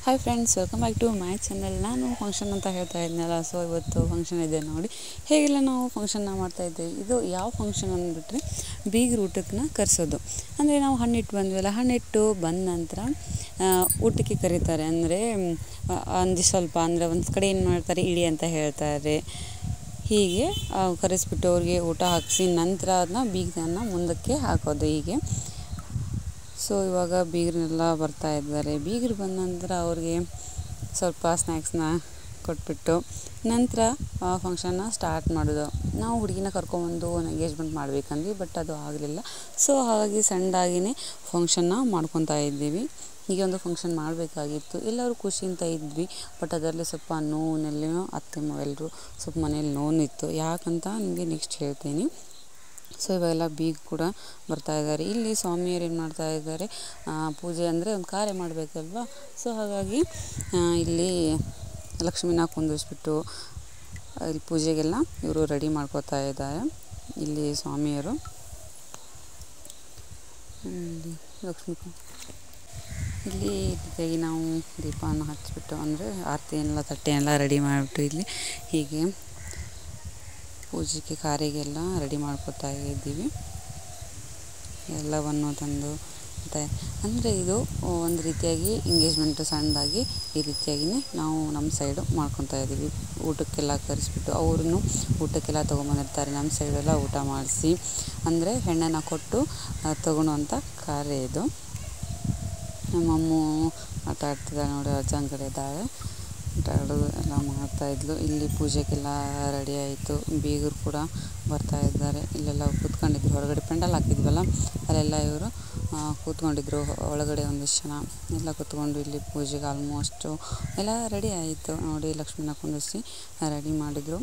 hi friends welcome back to my channel ನಾನು function ಅಂತ ಹೇಳ್ತಾ ಇದ್ನಲ್ಲ ಸೊ ಇವತ್ತು ಫಂಕ್ಷನ್ ಇದೆ ನೋಡಿ ಹೇಗೆಲ್ಲ ನಾವು ಫಂಕ್ಷನ್ನ ಮಾಡ್ತಾ ಇದ್ದೇವೆ ಇದು ಯಾವ ಫಂಕ್ಷನ್ ಅಂದ್ಬಿಟ್ರೆ ಬೀಗರ ಊಟಕ್ಕೆ ಕರೆಸೋದು ಅಂದರೆ ನಾವು ಹಣ್ಣಿಟ್ಟು ಬಂದ್ವಲ್ಲ ಹಣ್ಣಿಟ್ಟು ಬಂದ ನಂತರ ಆ, ಊಟಕ್ಕೆ ಕರೀತಾರೆ ಅಂದರೆ ಒಂದು ಸ್ವಲ್ಪ ಅಂದರೆ ಒಂದು ಕಡೆ ಏನು ಮಾಡ್ತಾರೆ ಇಡಿ ಅಂತ ಹೇಳ್ತಾರೆ ಹೀಗೆ ಆ, ಕರೆಸ್ಬಿಟ್ಟು ಅವ್ರಿಗೆ ಊಟ ಹಾಕಿಸಿ ನಂತರ ಅದನ್ನ ಬೀಗದನ್ನ ಮುಂದಕ್ಕೆ ಹಾಕೋದು ಹೀಗೆ ಸೊ ಇವಾಗ ಬೀಗರನ್ನೆಲ್ಲ ಬರ್ತಾ ಇದ್ದಾರೆ ಬೀಗರು ಬಂದ ನಂತರ ಅವ್ರಿಗೆ ಸ್ವಲ್ಪ ಸ್ನ್ಯಾಕ್ಸ್ನ ಕೊಟ್ಬಿಟ್ಟು ನಂತರ ಫಂಕ್ಷನ್ನ ಸ್ಟಾರ್ಟ್ ಮಾಡೋದು ನಾವು ಹುಡುಗಿನ ಕರ್ಕೊಂಬಂದು ಒಂದು ಎಂಗೇಜ್ಮೆಂಟ್ ಮಾಡಬೇಕಂದ್ವಿ ಬಟ್ ಅದು ಆಗಲಿಲ್ಲ ಸೊ ಹಾಗಾಗಿ ಸಣ್ಣದಾಗಿಯೇ ಫಂಕ್ಷನ್ನ ಮಾಡ್ಕೊತಾ ಇದ್ದೀವಿ ಹೀಗೆ ಒಂದು ಫಂಕ್ಷನ್ ಮಾಡಬೇಕಾಗಿತ್ತು ಎಲ್ಲರೂ ಖುಷಿಯಿಂದ ಇದ್ವಿ ಬಟ್ ಅದರಲ್ಲಿ ಸ್ವಲ್ಪ ನೋವಿನಲ್ಲಿ ಅತ್ತೆ ಎಲ್ಲರೂ ಸ್ವಲ್ಪ ಮನೇಲಿ ನೋವಿತ್ತು ಯಾಕಂತ ನಿಮಗೆ ನೆಕ್ಸ್ಟ್ ಹೇಳ್ತೀನಿ ಸೊ ಇವಾಗೆಲ್ಲ ಬೀಗ ಕೂಡ ಬರ್ತಾ ಇದ್ದಾರೆ ಇಲ್ಲಿ ಸ್ವಾಮಿಯರು ಏನು ಮಾಡ್ತಾ ಇದ್ದಾರೆ ಆ, ಪೂಜೆ ಅಂದರೆ ಒಂದು ಕಾರ್ಯ ಮಾಡಬೇಕಲ್ವ ಸೊ ಹಾಗಾಗಿ ಆ, ಇಲ್ಲಿ ಲಕ್ಷ್ಮಿನ ಕುಂದಿರಿಸ್ಬಿಟ್ಟು ಆ, ಇಲ್ಲಿ ಪೂಜೆಗೆಲ್ಲ ಇವರು ರೆಡಿ ಮಾಡ್ಕೋತಾ ಇದ್ದಾರೆ ಇಲ್ಲಿ ಸ್ವಾಮಿಯರು ಇಲ್ಲಿ ಲಕ್ಷ್ಮೀ ಕು- ಇಲ್ಲಿ ಈ ರೀತಿಯಾಗಿ ನಾವು ದೀಪವನ್ನು ಹಚ್ಬಿಟ್ಟು ಅಂದರೆ ಆರತಿಯನ್ನೆಲ್ಲ ತಟ್ಟೆಯೆಲ್ಲ ರೆಡಿ ಮಾಡಿಬಿಟ್ಟು ಇಲ್ಲಿ ಹೀಗೆ ಪೂಜೆಗೆ ಕಾರಿಗೆಲ್ಲ ರೆಡಿ ಮಾಡ್ಕೊತಾ ಇದ್ದೀವಿ ಎಲ್ಲವನ್ನು ತಂದು ಮತ್ತು ಅಂದರೆ ಇದು ಒಂದು ರೀತಿಯಾಗಿ ಎಂಗೇಜ್ಮೆಂಟ್ ಸಣ್ಣದಾಗಿ ಈ ರೀತಿಯಾಗಿಯೇ ನಾವು ನಮ್ಮ ಸೈಡು ಮಾಡ್ಕೊತಾ ಇದ್ದೀವಿ ಊಟಕ್ಕೆಲ್ಲ ಕರೆಸ್ಬಿಟ್ಟು ಅವ್ರನ್ನು ಊಟಕ್ಕೆಲ್ಲ ತೊಗೊಂಬಂದಿರ್ತಾರೆ ನಮ್ಮ ಸೈಡೆಲ್ಲ ಊಟ ಮಾಡಿಸಿ ಅಂದರೆ ಹೆಣ್ಣನ್ನು ಕೊಟ್ಟು ತೊಗೊಳುವಂಥ ಕಾರ್ಯ ಇದು ನಮ್ಮಮ್ಮು ಆಟ ಆಡ್ತಿದ್ದಾಳೆ ನೋಡಿ ಅಜ್ಜನ ಕಡೆ ಇದ್ದಾಳೆ ಆಟ ಆಡೋದು ಎಲ್ಲ ಮಾಡ್ತಾಯಿದ್ಲು ಇಲ್ಲಿ ಪೂಜೆಗೆಲ್ಲ ರೆಡಿ ಆಯಿತು ಬೀಗರು ಕೂಡ ಬರ್ತಾ ಇದ್ದಾರೆ ಇಲ್ಲೆಲ್ಲ ಕೂತ್ಕೊಂಡಿದ್ರು ಹೊರಗಡೆ ಪೆಂಡಲ್ ಹಾಕಿದ್ವಲ್ಲ ಅಲ್ಲೆಲ್ಲ ಇವರು ಕೂತ್ಕೊಂಡಿದ್ರು ಒಳಗಡೆ ಒಂದಿಷ್ಟು ಜನ ಎಲ್ಲ ಕೂತ್ಕೊಂಡು ಇಲ್ಲಿ ಪೂಜೆಗೆ ಆಲ್ಮೋಸ್ಟು ಎಲ್ಲ ರೆಡಿ ಆಯಿತು ನೋಡಿ ಲಕ್ಷ್ಮಿನ ಕುಂದಿರಿಸಿ ರೆಡಿ ಮಾಡಿದರು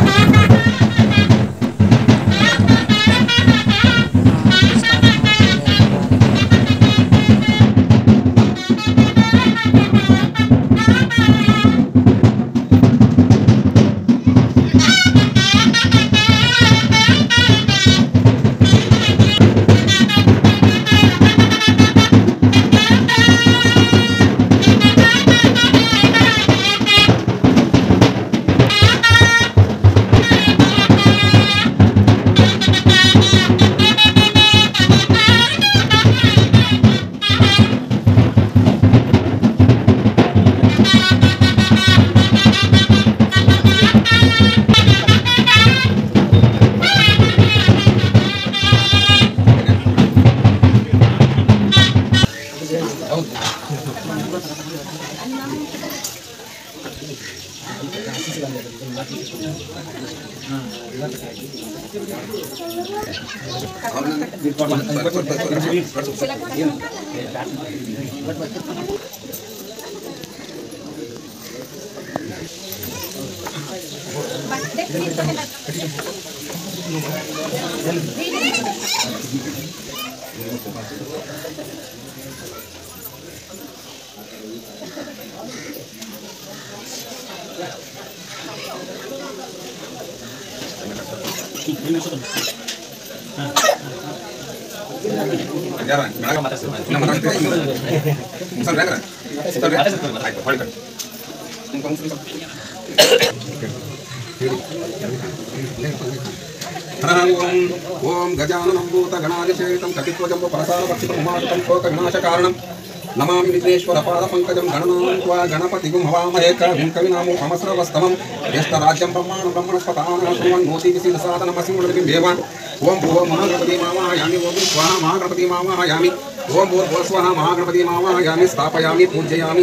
ಓಂ ಗಜಾನನಂ ಭೂತ ಗಣಾಧಿಶೇಷಿತಂ ಕಟಿತ್ವಜಂ ಪರಸಾರಪಕ್ಷಿತಂ ಉಮಾಸುತಂ ಶೋಕವಿನಾಶಕಾರಣಂ ನಮಾಮಿ ವಿಘ್ನೇಶ್ವರ ಪಾದ ಪಂಕಜಂ ಗಣನಾಂ ತ್ವಾ ಗಣಪತಿಗುಂ ಹವಾಮಹೇ ಕವಿಂ ಕವಿನಾಮೋ ಹಮಸ್ರವಸ್ತಮಂ ಜ್ಯೇಷ್ಠರಾಜ್ಯಂ ಬ್ರಹ್ಮಾಣ ಬ್ರಹ್ಮಣಸ್ಪತಾನ ಶೃಣ್ವನ್ ನೋತೀತಿ ಸಿದ್ಧಸಾಧನಮಸಿ ಮುಡಲಿಂ ದೇವ ಓಂ ಭುವ ಮಹಾಗಣಪತಿ ಮಾವಾಹಯಾಮಿ ಓಂ ಸ್ವಾಹ ಮಹಾಗಣಪತಿ ಮಾವಾಹಯಾಮಿ ಓಂ ಭೂರ್ಭುವ ಸ್ವಹ ಮಹಾಗಣಪತಿ ಮಾವಾಹಯಾಮಿ ಸ್ಥಾಪಯಾಮಿ ಪೂಜ್ಯಯಾಮಿ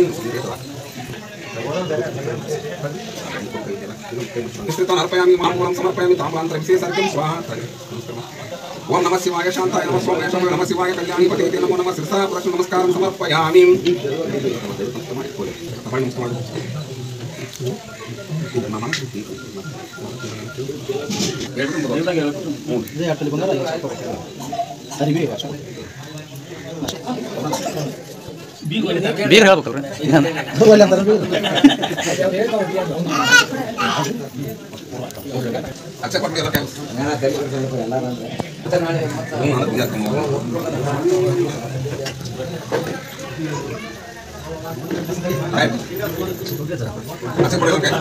मिश्रितान् अर्पयामि मामूलं समर्पयामि ताम्रान्तरं विशेषर्घ्यं स्वाहा ओम नमः शिवाय शान्ताय नमः सोमाय सोमाय नमः शिवाय कल्याणी पते नमो नमः शिरसा प्रदक्षिण नमस्कारं समर्पयामि ಬೀರ್ ಹೇಳ್ಬೇಕಲ್ರಿ ಅಚ್ಚ ಕೊಟ್ಟಿಲ್ಲ ಕೆಲಸ ಹ್ಞೂ ಆಯ್ತು ಆಚೆ ಕೊಡಿ ಓಕೆ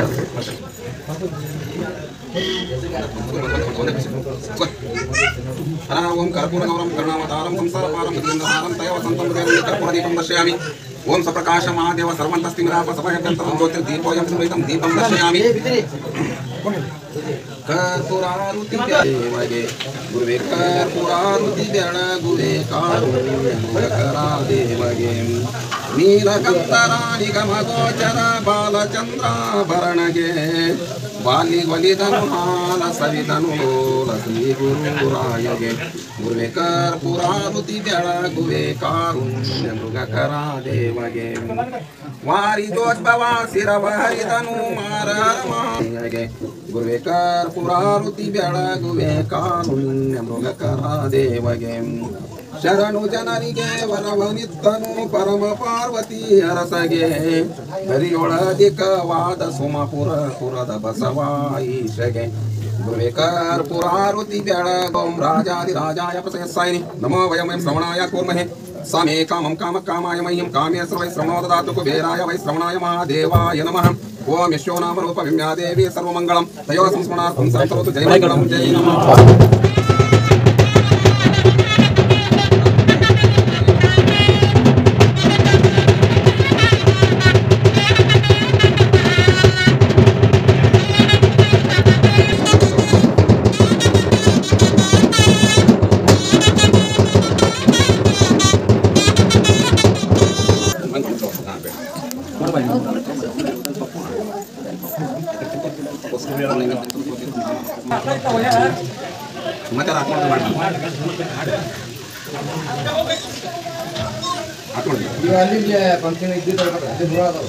ಹರ ಓಂ ಕರ್ಪೂರಗೌರಂ ಕರುಣಾವತಾರಂ ಸಂಸಾರಪಾರಂ ಮೃತ್ಯುಂಜಹಾರಂ ತಯ ವಸಂತಂ ಹೃದಯದಲ್ಲಿ ಕರ್ಪೂರದೀಪಂ ದರ್ಶಯಾಮಿ ಓಂ ಸಪ್ರಕಾಶ ಮಹಾದೇವ ಸರ್ವಂತಸ್ತಿಮಿರಾಪ ಸಭಯಕಂತರಂ ಜ್ಯೋತಿರ್ದೀಪೋಯಂ ಸುಮೈತಂ ದೀಪಂ ದರ್ಶಯಾಮಿ ಕರ್ಪೂರಾರುತಿ ದೇವಗೆ ಗುರುವೆ ಕರ್ಪೂರಾರುತಿ ಬೆಳಗುವೆ ಕಾರುಣ್ಯಕರ ದೇವಗೆ ನೀಲಕಂತರಾಣಿ ಗಮಗೋಚರ ಬಾಲಚಂದ್ರಾಭರಣಗೆ ಬಾಲಿ ಒಲಿದನು ಹಾಲ ಸವಿದನು ಲೋಲ ಶ್ರೀ ಗುರುರಾಯಗೆ ಗುರುವೆ ಕರ್ಪೂರಾರುತಿ ಬೆಳಗುವೆ ಕಾರುಣ್ಯ ಮೃಗಕರ ದೇವಗೆ ವಾರಿದೋದ್ಭವ ಶಿರವ ಹರಿದನು ಮಾರಗೆ ಗುರುವೆ ಕರ್ಪುರಾರುತಿ ಬೆಳಗುವೆ ಕಾರುಣ್ಯ ಮೃಗಕರ ದೇವಗೆ ಶರಣು ಜನರಿಗೆ ವರವನಿತ್ತನು ಪರಮ ಪಾರ್ವತಿ ಅರಸಗೆ ಹರಿಯೊಳಧಿಕವಾದ ಸುಮಪುರ ಪುರದ ಬಸವಾಯಿಷಗೆ ಗುರುವೆ ಕರ್ಪುರಾರುತಿ ಬೆಳಗೋಂ ರಾಜಾದಿ ರಾಜಾಯ ಪ್ರಸಯಸ್ಸಾಯಿನಿ ನಮೋ ವಯಂ ವಯಂ ಶ್ರವಣಾಯ ಕೂರ್ಮಹೆ ಸಮೇ ಕಾಮಂ ಕಾಮ ಕಾಮಾಯ ಮಹ್ಯಂ ಕಾಮೇಶ್ವರ ವೈ ಶ್ರವಣೋ ದದಾತು ಕುಬೇರಾಯ ವೈ ಶ್ರವಣಾಯ ಮಹಾದೇವಾಯ ನಮಃ ಓಂ ಯಶೋ ನಾಮ ರೂಪ ವಿಮ್ಯಾದೇವಿ ಸರ್ವಮಂಗಳಂ ತಯೋ ಸಂಸ್ಮರಣಾರ್ಥಂ ಸರ್ವತು ಜಯ ಮಂಗಳಂ ಜಯ ನಮಃ ಮತ್ತೆ ಹಾಕೊಂಡು ಮಾಡಿ ಹಾಕೊಂಡು ಇವು ಅಲ್ಲಿ ಫಂಕ್ಷನ್ ಇದ್ದಿದ್ದು ಅದು ದೂರ ಅದಾವ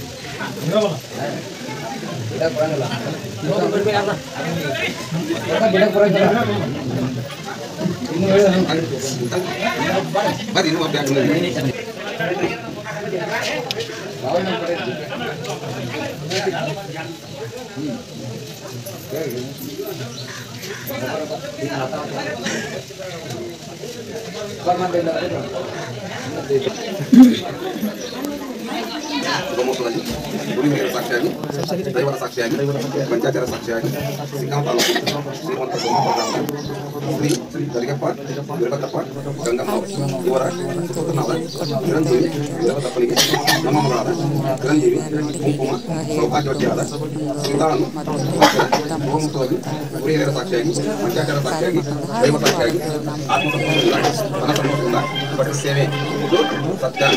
ಗಿಡಕ್ಕೆ ಬರಂಗಿಲ್ಲ ಒಟ್ಟ ಗಿಡಕ್ಕೆ ಬರಂಗಿಲ್ಲ ಇನ್ನು ಹೇಳಿದ ಬರ್ರಿ ಇನ್ನೂ ಬ್ಯಾಗ್ ಬ್ರಹ್ಮೋತ್ಸವದಲ್ಲಿ ಗುರುಹಿರಿಯರ ಸಾಕ್ಷಿಯಾಗಿ ದೈವರ ಸಾಕ್ಷಿಯಾಗಿ ಪಂಚಾಚಾರ ಸಾಕ್ಷಿಯಾಗಿ ಸಿಂಗಾಂ ತಾಲೂಕು ಶ್ರೀಮಂತ ಸೋಮಪ್ಪ ಶ್ರೀ ಶ್ರೀ ದರಿಗಪ್ಪ ವೀರಭದ್ರಪ್ಪ ಗಂಗಮ್ಮ ಇವರ ಸುಪುತ್ರನಾದ ಚಿರಂಜೀವಿ ವೀರಭದ್ರಪ್ಪನಿಗೆ ನಮ್ಮ ಮಗಳಾದ ಚಿರಂಜೀವಿ ಕುಂಕುಮ ಸೌಭಾಗ್ಯವತಿಯಾದ ಸೀತಾಳನ್ನು ಬ್ರಹ್ಮೋತ್ಸವದಲ್ಲಿ ಗುರುಹಿರಿಯರ ಸಾಕ್ಷಿಯಾಗಿ ಪಂಚಾಚಾರ ಸಾಕ್ಷಿಯಾಗಿ ದೈವ ಸಾಕ್ಷಿಯಾಗಿ ಆತ್ಮಸಂತೋಷದಿಂದ ಮನಸಂತೋಷದಿಂದ ಭಟ್ರ ಸೇವೆ ಇದು ಸತ್ಯ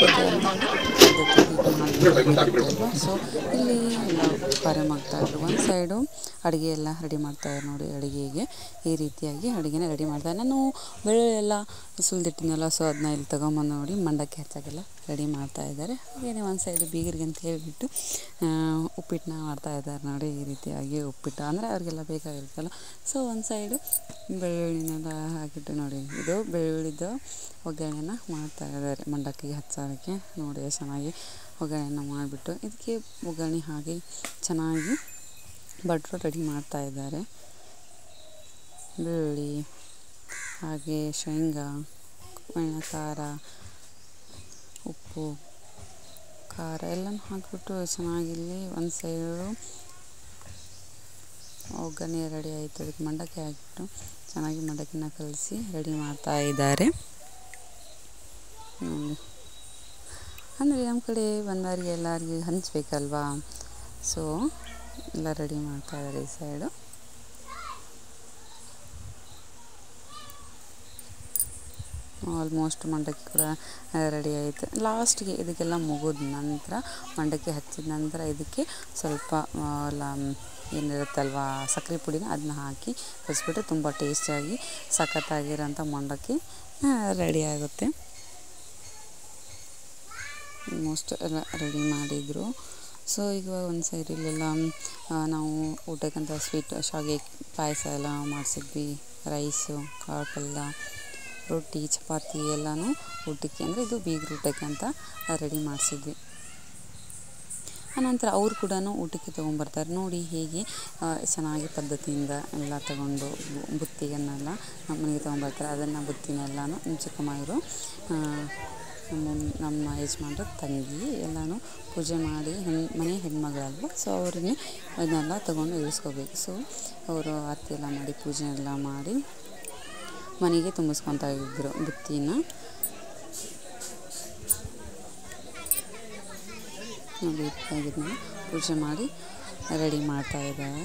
ಸೊ ಇಲ್ಲಿ ಎಲ್ಲ ಕಾರ್ಯ ಮಾಡ್ತಾಯಿದ್ರು ಒಂದು ಸೈಡು ಅಡುಗೆ ಎಲ್ಲ ರೆಡಿ ಮಾಡ್ತಾರೆ ನೋಡಿ ಅಡುಗೆಗೆ ಈ ರೀತಿಯಾಗಿ ಅಡುಗೆನ ರೆಡಿ ಮಾಡ್ತಾರೆ ನಾನು ಬೆಳ್ಳುಳ್ಳಿ ಎಲ್ಲ ಸುಲಿದಿಟ್ಟಿನಲ್ಲ ಸೊ ಅದನ್ನ ಇಲ್ಲಿ ತೊಗೊಂಬಂದು ನೋಡಿ ಮಂಡಕ್ಕಿ ಹಚ್ಚೋಕ್ಕೆಲ್ಲ ರೆಡಿ ಮಾಡ್ತಾ ಇದ್ದಾರೆ ಹಾಗೆಯೇ ಒಂದು ಸೈಡು ಬೀಗರಿಗೆ ಅಂತ ಹೇಳಿಬಿಟ್ಟು ಉಪ್ಪಿಟ್ಟನ್ನ ಮಾಡ್ತಾ ಇದ್ದಾರೆ ನೋಡಿ ಈ ರೀತಿಯಾಗಿ ಉಪ್ಪಿಟ್ಟು ಅಂದರೆ ಅವ್ರಿಗೆಲ್ಲ ಬೇಕಾಗಿರುತ್ತಲ್ಲ ಸೊ ಒಂದು ಸೈಡು ಬೆಳ್ಳುಳ್ಳಿನೆಲ್ಲ ಹಾಕಿಟ್ಟು ನೋಡಿ ಇದು ಬೆಳ್ಳುಳ್ಳಿದು ಒಗ್ಗರಣೆನ ಮಾಡ್ತಾ ಇದ್ದಾರೆ ಮಂಡಕ್ಕಿಗೆ ಹಚ್ಚೋದಕ್ಕೆ ನೋಡಿ ಎಷ್ಟು ಚೆನ್ನಾಗಿ ಒಗ್ಗರಣೆನ ಮಾಡಿಬಿಟ್ಟು ಇದಕ್ಕೆ ಒಗ್ಗರಣೆ ಹಾಕಿ ಚೆನ್ನಾಗಿ ಭಟ್ರು ರೆಡಿ ಮಾಡ್ತಾ ಇದ್ದಾರೆ ಬೆಳ್ಳುಳ್ಳಿ ಹಾಗೆ ಶೇಂಗಾ ಎಣ್ಣೆ ಖಾರ ಉಪ್ಪು ಖಾರ ಎಲ್ಲನೂ ಹಾಕಿಬಿಟ್ಟು ಚೆನ್ನಾಗಿಲ್ಲಿ ಒಂದು ಸೈಡು ಒಗ್ಗರಣೆ ರೆಡಿ ಆಯಿತು ಅದಕ್ಕೆ ಮಂಡಕ್ಕಿ ಹಾಕಿಬಿಟ್ಟು ಚೆನ್ನಾಗಿ ಮಂಡಕ್ಕಿನ ಕಲಸಿ ರೆಡಿ ಮಾಡ್ತಾ ಇದ್ದಾರೆ ನೋಡಿ ಅಂದರೆ ನಮ್ಮ ಕಡೆ ಬಂದವರಿಗೆ ಎಲ್ಲರಿಗೆ ಹಂಚಬೇಕಲ್ವಾ ಸೊ ಎಲ್ಲ ರೆಡಿ ಮಾಡ್ತಾ ಇದ್ದಾರೆ ಈ ಸೈಡು ಆಲ್ಮೋಸ್ಟ್ ಮಂಡಕ್ಕಿ ಕೂಡ ರೆಡಿ ಆಯಿತು ಲಾಸ್ಟಿಗೆ ಇದಕ್ಕೆಲ್ಲ ಮುಗಿದ ನಂತರ ಮಂಡಕ್ಕಿ ಹಚ್ಚಿದ ನಂತರ ಇದಕ್ಕೆ ಸ್ವಲ್ಪ ಆ, ಎಲ್ಲ ಏನಿರುತ್ತಲ್ವ ಸಕ್ಕರೆ ಪುಡಿನ ಅದನ್ನ ಹಾಕಿ ಕಲಿಸ್ಬಿಟ್ರೆ ತುಂಬ ಟೇಸ್ಟಿಯಾಗಿ ಸಖತ್ತಾಗಿರೋಂಥ ಮಂಡಕ್ಕಿ ರೆಡಿ ಆಗುತ್ತೆ ಆಲ್ಮೋಸ್ಟ್ ಎಲ್ಲ ರೆಡಿ ಮಾಡಿದರು ಸೊ ಈಗ ಒಂದು ಸೈಡ್ ಇಲ್ಲೆಲ್ಲ ಆ, ನಾವು ಊಟಕ್ಕಂತ ಸ್ವೀಟ್ ಶಾವಿಗೆ ಪಾಯಸ ಎಲ್ಲ ಮಾಡಿಸಿದ್ವಿ ರೈಸು ಕಾಳು ಪಲ್ಯ ರೊಟ್ಟಿ ಚಪಾತಿ ಎಲ್ಲನೂ ಊಟಕ್ಕೆ ಅಂದರೆ ಇದು ಬೀಗ್ರ ಊಟಕ್ಕೆ ಅಂತ ರೆಡಿ ಮಾಡಿಸಿದ್ವಿ ಆನಂತರ ಅವ್ರು ಕೂಡ ಊಟಕ್ಕೆ ತೊಗೊಂಬರ್ತಾರೆ ನೋಡಿ ಹೇಗೆ ಆ, ಚೆನ್ನಾಗಿ ಪದ್ಧತಿಯಿಂದ ಎಲ್ಲ ತಗೊಂಡು ಬು- ಬುತ್ತಿಯನ್ನೆಲ್ಲ ನಮ್ಮ ಮನೆಗೆ ತೊಗೊಂಬರ್ತಾರೆ ಅದನ್ನು ಬುತ್ತಿನೆಲ್ಲನೂ ನಮ್ಮ ಚಿಕ್ಕಮ್ಮ ಇವರು ನಮ್ಮ ನಮ್ಮ ಯಜಮಾನ್ರ ತಂಗಿ ಎಲ್ಲನೂ ಪೂಜೆ ಮಾಡಿ ಹೆಣ್ ಮನೆ ಹೆಣ್ಮಗಳಲ್ವ ಸೊ ಅವ್ರನ್ನೇ ಅದನ್ನೆಲ್ಲ ತೊಗೊಂಡು ಇಳಿಸ್ಕೋಬೇಕು ಸೊ ಅವರು ಆರತಿ ಎಲ್ಲ ಮಾಡಿ ಪೂಜೆ ಎಲ್ಲ ಮಾಡಿ ಮನೆಗೆ ತುಂಬಿಸ್ಕೊತಾ ಇದ್ದರು ಬುತ್ತಿನ ನೋಡಿ ಇದನ್ನ ಪೂಜೆ ಮಾಡಿ ರೆಡಿ ಮಾಡ್ತಾ ಇದ್ದಾರೆ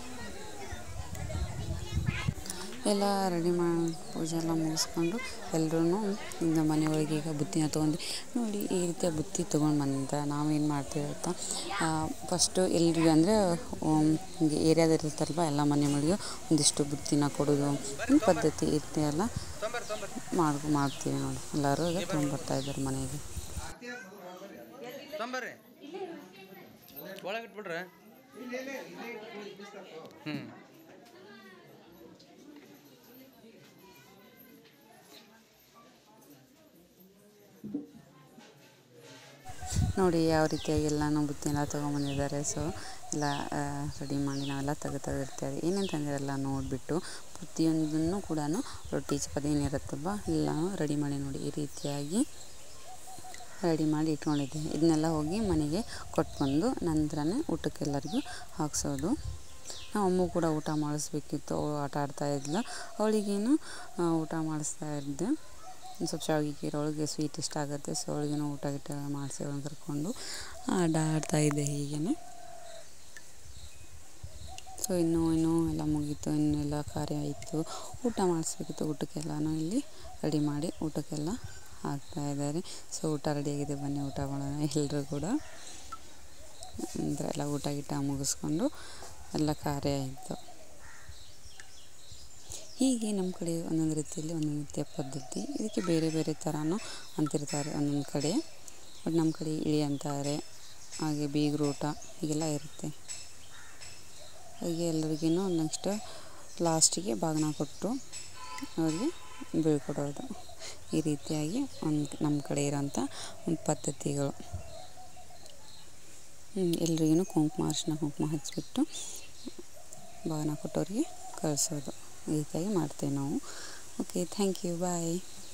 ಎಲ್ಲ ರೆಡಿ ಮಾಡಿ ಪೂಜೆ ಎಲ್ಲ ಮುಗಿಸ್ಕೊಂಡು ಎಲ್ಲರೂ ಇನ್ನು ಮನೆಯೊಳಗೆ ಈಗ ಬುತ್ತಿನ ತೊಗೊಂಡು ನೋಡಿ ಈ ರೀತಿಯ ಬುತ್ತಿ ತೊಗೊಂಡು ಬಂದ ನಾವೇನು ಮಾಡ್ತೀವಿ ಅಂತ ಫಸ್ಟು ಎಲ್ರಿಗೂ ಅಂದರೆ ಹಿಂಗೆ ಏರಿಯಾದಲ್ಲಿ ಇರ್ತಾರಲ್ವ ಎಲ್ಲ ಮನೆ ಮನೆಗೂ ಒಂದಿಷ್ಟು ಬುತ್ತಿನ ಕೊಡೋದು ಒಂದು ಪದ್ಧತಿ ಈ ರೀತಿ ಎಲ್ಲ ಮಾಡಿ ಮಾಡ್ತೀವಿ ನೋಡಿ ಎಲ್ಲರೂ ಈಗ ತೊಗೊಂಡ್ಬರ್ತಾ ಇದ್ದಾರೆ ಮನೆಗೆ ತೊಂಬರ್ರಿ ಒಳಗೆ ಇಟ್ಬಿಡ್ರೆ ಹ್ಞೂ ನೋಡಿ ಯಾವ ರೀತಿಯಾಗಿ ಎಲ್ಲನೂ ಬುತ್ತಿನೆಲ್ಲ ತೊಗೊಂಬಂದಿದ್ದಾರೆ ಸೊ ಎಲ್ಲ ರೆಡಿ ಮಾಡಿ ನಾವೆಲ್ಲ ತೆಗೆದು ತೆಗೆದಿರ್ತೇವೆ ಏನೇನು ತಂದಿರಲ್ಲ ನೋಡಿಬಿಟ್ಟು ಪ್ರತಿಯೊಂದನ್ನು ಕೂಡ ರೊಟ್ಟಿ ಚಪಾತಿ ಏನಿರುತ್ತಲ್ವ ಎಲ್ಲನೂ ರೆಡಿ ಮಾಡಿ ನೋಡಿ ಈ ರೀತಿಯಾಗಿ ರೆಡಿ ಮಾಡಿ ಇಟ್ಕೊಂಡಿದ್ದೆ ಇದನ್ನೆಲ್ಲ ಹೋಗಿ ಮನೆಗೆ ಕೊಟ್ಬಂದು ನಂತರನೇ ಊಟಕ್ಕೆ ಎಲ್ಲರಿಗೂ ಹಾಕ್ಸೋದು ನಾವು ಅಮ್ಮ ಕೂಡ ಊಟ ಮಾಡಿಸ್ಬೇಕಿತ್ತು ಅವಳು ಆಟ ಆಡ್ತಾ ಇದ್ಲು ಅವಳಿಗೇನು ಊಟ ಮಾಡಿಸ್ತಾ ಇದ್ದೆ ಒಂದು ಸ್ವಲ್ಪ ಶಾವಿಗೆ ಕೀರು ಅವಳಿಗೆ ಸ್ವೀಟ್ ಇಷ್ಟ ಆಗುತ್ತೆ ಸೊ ಅವಳಿಗೇನು ಊಟ ಗಿಟ ಮಾಡಿಸಿ ಅವಳನ್ನ ಕರ್ಕೊಂಡು ಆಟ ಆಡ್ತಾ ಇದ್ದೆ ಹೀಗೇ ಸೊ ಇನ್ನೂ ಇನ್ನೂ ಎಲ್ಲ ಮುಗೀತು ಇನ್ನೂ ಎಲ್ಲ ಕಾರ್ಯ ಆಯಿತು ಊಟ ಮಾಡಿಸ್ಬೇಕಿತ್ತು ಊಟಕ್ಕೆಲ್ಲನೂ ಇಲ್ಲಿ ರೆಡಿ ಮಾಡಿ ಊಟಕ್ಕೆಲ್ಲ ಹಾಕ್ತಾ ಇದ್ದಾರೆ ಸೊ ಊಟ ರೆಡಿಯಾಗಿದೆ ಬನ್ನಿ ಊಟ ಮಾಡೋಣ ಎಲ್ಲರೂ ಕೂಡ ಅಂದರೆ ಎಲ್ಲ ಊಟ ಗಿಟ ಮುಗಿಸ್ಕೊಂಡು ಎಲ್ಲ ಕಾರ್ಯ ಆಯಿತು ಹೀಗೆ ನಮ್ಮ ಕಡೆ ಒಂದೊಂದು ರೀತಿಯಲ್ಲಿ ಒಂದೊಂದು ರೀತಿಯ ಪದ್ಧತಿ ಇದಕ್ಕೆ ಬೇರೆ ಬೇರೆ ಥರನೂ ಅಂತಿರ್ತಾರೆ ಒಂದೊಂದು ಕಡೆ ಬಟ್ ನಮ್ಮ ಕಡೆ ಇಳಿ ಅಂತಾರೆ ಹಾಗೆ ಬೀಗರು ಊಟ ಹೀಗೆಲ್ಲ ಇರುತ್ತೆ ಹಾಗೆ ಎಲ್ಲರಿಗೂ ನೆಕ್ಸ್ಟ್ ಲಾಸ್ಟಿಗೆ ಬಾಗಿನ ಕೊಟ್ಟು ಅವ್ರಿಗೆ ಬೀಳ್ಕೊಡೋದು ಈ ರೀತಿಯಾಗಿ ಒಂದು ನಮ್ಮ ಕಡೆ ಇರೋಂಥ ಒಂದು ಪದ್ಧತಿಗಳು ಎಲ್ರಿಗೂ ಕುಂಕುಮ ಅರಿಶಿನ ಕುಂಕುಮ ಹಚ್ಚಿಬಿಟ್ಟು ಬಾಗಿನ ಕೊಟ್ಟವ್ರಿಗೆ ಕಳಿಸೋದು ಈ ರೀತಿಯಾಗಿ ಮಾಡ್ತೇವೆ ನಾವು ಓಕೆ ಥ್ಯಾಂಕ್ ಯು ಬಾಯ್